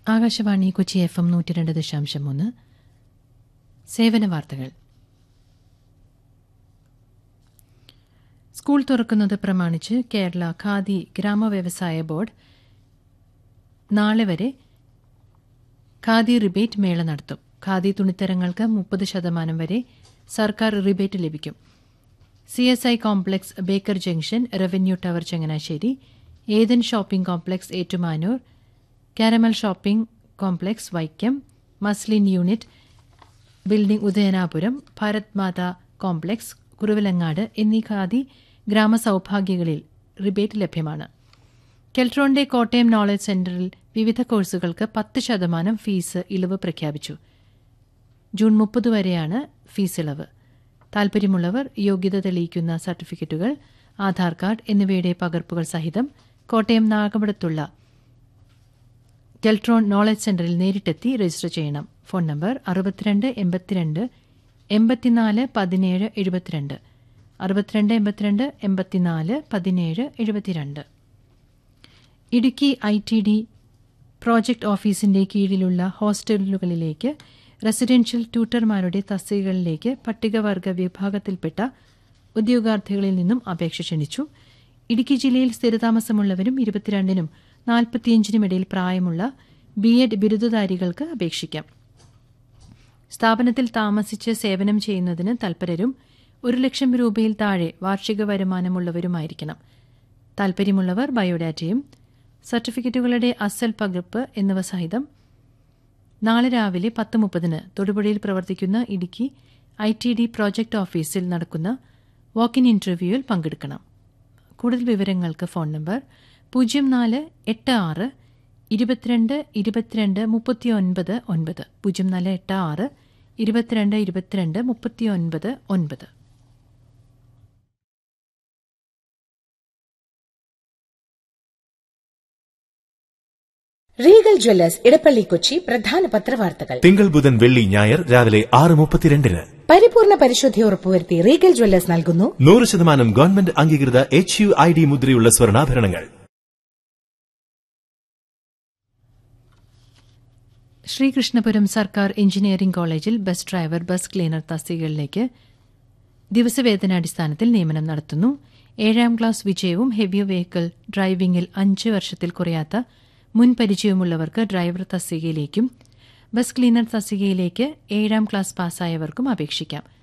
Akashvani Kochi F M നൂറ്റി രണ്ട് ദശാംശം മൂന്ന് സേവന വാർത്തകൾ സ്കൂൾ തുറക്കുന്നത് പ്രമാണിച്ച് കേരള ഖാദി ഗ്രാമവ്യവസായ ബോർഡ് നാളെ വരെ ഖാദി റിബേറ്റ് മേള നടത്തും ഖാദി തുണിത്തരങ്ങൾക്ക് മുപ്പത് ശതമാനം വരെ സർക്കാർ റിബേറ്റ് ലഭിക്കും C S I complex Baker junction revenue tower Changanassery Ethan shopping complex Ettumanoor caramel shopping complex Vaikom muslin unit building Udayanapuram Bharat Mata complex Kuravilangad എന്നീ ഖാദി ഗ്രാമസൌഭാഗ്യങ്ങളിൽ റിബേറ്റ് ലഭ്യമാണ് കെൽട്രോണിന്റെ കോട്ടയം നോളജ് സെന്ററിൽ വിവിധ കോഴ്സുകൾക്ക് പത്ത് ശതമാനം ഫീസ് ഇളവ് പ്രഖ്യാപിച്ചു ജൂൺ മുപ്പത് വരെയാണ് ഫീസ് ഇളവ് താൽപര്യമുള്ളവർ യോഗ്യത തെളിയിക്കുന്ന സർട്ടിഫിക്കറ്റുകൾ ആധാർ കാർഡ് എന്നിവയുടെ പകർപ്പുകൾ സഹിതം കോട്ടയം നാഗപടത്തുള്ള കെൽട്രോൺ നോളജ് സെന്ററിൽ നേരിട്ടെത്തി രജിസ്റ്റർ ചെയ്യണം ഫോൺ നമ്പർ അറുപത്തിരണ്ട് എൺപത്തിരണ്ട് എൺപത്തിനാല് പതിനേഴ് എഴുപത്തിരണ്ട് അറുപത്തിരണ്ട് എൺപത്തിരണ്ട് എൺപത്തിനാല് പതിനേഴ് എഴുപത്തിരണ്ട് Idukki I T D project ഓഫീസിന്റെ കീഴിലുള്ള ഹോസ്റ്റലുകളിലേക്ക് റെസിഡൻഷ്യൽ ട്യൂട്ടർമാരുടെ തസ്തികകളിലേക്ക് പട്ടികവർഗ വിഭാഗത്തിൽപ്പെട്ട ഉദ്യോഗാർത്ഥികളിൽ നിന്നും അപേക്ഷ ക്ഷണിച്ചു ഇടുക്കി ജില്ലയിൽ സ്ഥിരതാമസമുള്ളവരും ഇരുപത്തിരണ്ടിനും നാൽപ്പത്തിയഞ്ചിനും ഇടയിൽ പ്രായമുള്ള ബി എഡ് ബിരുദധാരികൾക്ക് അപേക്ഷിക്കാം സ്ഥാപനത്തിൽ താമസിച്ച് സേവനം ചെയ്യുന്നതിന് തൽപരരും ഒരു ലക്ഷം രൂപയിൽ താഴെ വാർഷിക വരുമാനമുള്ളവരുമായിരിക്കണം താൽപര്യമുള്ളവർ ബയോഡാറ്റയും സർട്ടിഫിക്കറ്റുകളുടെ അസൽ പകർപ്പ് എന്നിവ സഹിതം നാളെ രാവിലെ പത്ത് മുപ്പതിന് തൊടുപുഴയിൽ പ്രവർത്തിക്കുന്ന Idukki I T D project ഓഫീസിൽ നടക്കുന്ന വാക്ക് ഇൻ ഇന്റർവ്യൂവിൽ പങ്കെടുക്കണം കൂടുതൽ വിവരങ്ങൾക്ക് ഫോൺ നമ്പർ പൂജ്യം നാല് എട്ട് ആറ് ഇരുപത്തിരണ്ട് ഇരുപത്തിരണ്ട് മുപ്പത്തിയൊൻപത് ഒൻപത് പൂജ്യം നാല് എട്ട് ആറ് ഇരുപത്തിരണ്ട് ഇരുപത്തിരണ്ട് മുപ്പത്തിയൊൻപത് ഒൻപത് റീഗൽ ജ്വല്ലേഴ്സ് ഇടപ്പള്ളി കൊച്ചി പ്രധാന പത്രവാർത്തകൾ തിങ്കൾ ബുധൻ വെള്ളി ഞായർ രാവിലെ ആറ് മുപ്പത്തിരണ്ടിന് പരിപൂർണ പരിശുദ്ധി ഉറപ്പുവരുത്തി റീഗൽ ജ്വല്ലേഴ്സ് നൽകുന്നു നൂറ് ശതമാനം ഗവൺമെന്റ് അംഗീകൃത എച്ച് യു ഐ ഡി മുദ്രയുള്ള സ്വർണ്ണാഭരണങ്ങൾ ശ്രീകൃഷ്ണപുരം സർക്കാർ എഞ്ചിനീയറിംഗ് കോളേജിൽ ബസ് ഡ്രൈവർ ബസ് ക്ലീനർ തസ്തികകളിലേക്ക് ദിവസവേതനാടിസ്ഥാനത്തിൽ നിയമനം നടത്തുന്നു ഏഴാം ക്ലാസ് വിജയവും ഹെവി വെഹിക്കിൾ ഡ്രൈവിംഗിൽ അഞ്ച് വർഷത്തിൽ കുറയാത്ത മുൻ പരിചയമുള്ളവർക്ക് ഡ്രൈവർ തസ്തികയിലേക്കും ബസ് ക്ലീനർ തസ്തികയിലേക്ക് ഏഴാം ക്ലാസ് പാസ്സായവർക്കും അപേക്ഷിക്കാം